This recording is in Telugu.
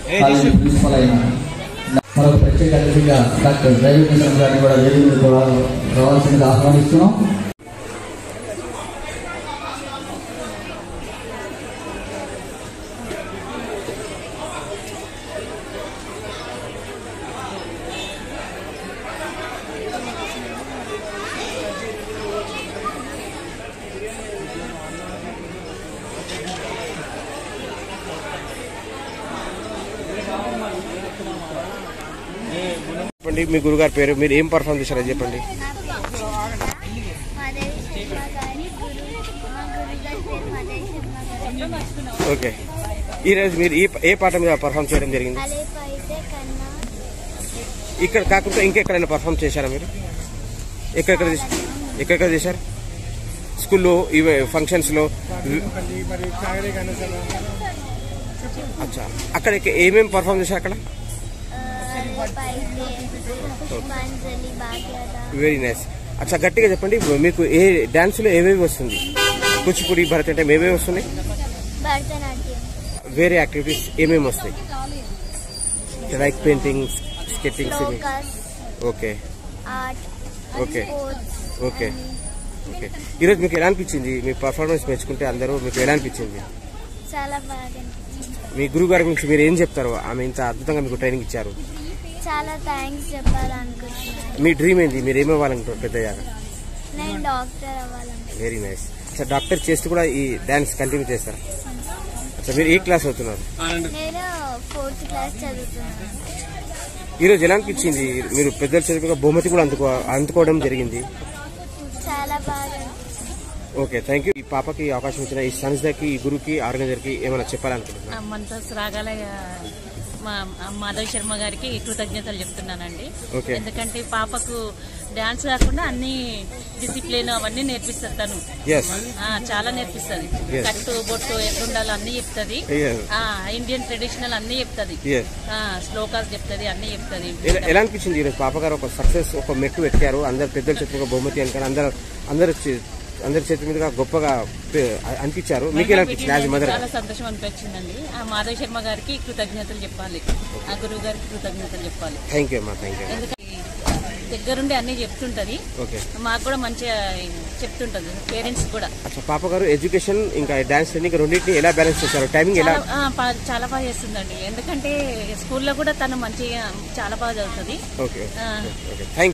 కాలేజీ ప్రిన్సిపల్ అయిన మరొక ప్రత్యేక అతిథిగా డాక్టర్ డ్రైవింగ్ మిషన్ గారిని కూడా వేదిక మీదకు రా- రావాల్సిందిగా ఆహ్వానిస్తున్నాం చెప్పండి మీ గురుగారి పేరు మీరు ఏం పర్ఫామ్ చేశారో చెప్పండి మాదేవి శర్మ గారి గురు మా గురుగారి పేరు మాదేవి శర్మ గారు ఓకే ఈ రోజు మీరు ఈ ఏ పాట మీద పర్ఫామ్ చేయడం జరిగింది అలేప అయితే కన్నా ఇక్కడ కాకుండా ఇంకెక్కడైనా పర్ఫామ్ చేశారా మీరు ఎక్కడెక్కడ చేశారు ఎక్కడెక్కడ చేశారు స్కూల్లో ఇవి ఫంక్షన్స్లో అచ్చా అక్కడ ఏమేమి పర్ఫామ్ చేశారు అక్కడ ఆ, అలేప అయితే పుష్పాంజలి భాగ్యత వెరీ నైస్ అచ్చా గట్టిగా చెప్పండి మీకు ఏ డాన్స్లో ఏమేమి వస్తుంది కూచిపూడి భరతనాట్యం ఏమేమి వస్తున్నాయి భరతనాట్యం వేరే యాక్టివిటీస్ ఏమేమి వస్తాయి లైక్ పెయింటింగ్ స్కెచింగ్ లోకస్ okay art okay sports okay okay ఈరోజు మీకు ఎలా అనిపించింది మీ పర్ఫార్మెన్స్ మెచ్చుకుంటే అందరూ మీకు ఎలా అనిపించింది చాలా బాగా అనిపించింది మీ గురువు గారి గురించి మీరు ఏం చెప్తారు ఆమె ఇంత అద్భుతంగా మీకు ట్రైనింగ్ ఇచ్చారు చాలా థ్యాంక్స్ చెప్పాలనుకుంటున్నాను మీ డ్రీమ్ ఏంది మీరు ఏమవ్వాలనుకుంటారు పెద్దయ్యాక నేను డాక్టర్ అవ్వాలనుకుంటున్నాను వెరీ నైస్ అచ్చా డాక్టర్ చేస్తూ కూడా ఈ డాన్స్ కంటిన్యూ చేస్తారు అచ్చా మీరు ఏ క్లాస్ అవుతున్నారు నేను ఫోర్త్ క్లాస్ చదువుతున్నాను ఈరోజు ఎలా అనిపించింది మీరు పెద్దల చదువుగా బహుమతి కూడా అందుకో అందుకోవడం జరిగింది చాలా బాగా అనిపించింది ఓకే థ్యాంక్ యూ ఈ పాపకి ఈ అవకాశం ఇచ్చిన ఈ సంస్థకి ఈ గురుకి ఆర్గనైజర్కి ఏమైనా చెప్పాలనుకుంటున్నారు మంతస్ రాగాల మా మాధవ్ శర్మ గారికి కృతజ్ఞతలు చెప్తున్నానండి Okay. ఎందుకంటే పాపకు డాన్స్ కాకుండా అన్ని డిసిప్లిన్ అవన్నీ నేర్పిస్తారు తను ఎస్ ఆ, చాలా నేర్పిస్తుంది Yes. కట్టు బొట్టు ఎట్లుండాలో అన్ని చెప్తుంది Yes. ఇండియన్ ట్రెడిషనల్ అన్ని చెప్తుంది ఎస్ శ్లోకాస్ చెప్తుంది అన్ని చెప్తుంది ఎలా- ఎలా అనిపించింది ఈరోజు పాప గారు ఒక సక్సెస్ ఒక మెట్టు ఎక్కారు అందరు పెద్దల చేతి మీద బహుమతి అనుకారు అందరు అందరు చే- అందరి చేతి మీదుగా గొప్పగా పే- అనిపించారు మీకు ఎలా అనిపించింది యాజ్ మదర్ చాలా సంతోషం అనిపించిందండి ఆ మాధవ్ శర్మ గారికి కృతజ్ఞతలు చెప్పాలి ఆ గురువు గారికి కృతజ్ఞతలు చెప్పాలి థ్యాంక్ యూ అమ్మా థ్యాంక్ యూ ఎందుకంటే దగ్గరుండి అన్ని చెప్తుంటది ఓకే మాకు కూడా మంచిగా చెప్తుంటది పేరెంట్స్ కూడా అచ్చా పాప గారు ఎడ్యుకేషన్ ఇంకా డాన్స్ ట్రైనింగ్ రెండింటిని ఎలా బ్యాలెన్స్ చేశారు టైమింగ్ ఎలా చాలా ఆ, పా- చాలా బాగా చేస్తుందండి ఎందుకంటే స్కూల్లో కూడా తను మంచిగా చాలా బాగా చదువుతుంది ఓకే ఆ, ఓకే థ్యాంక్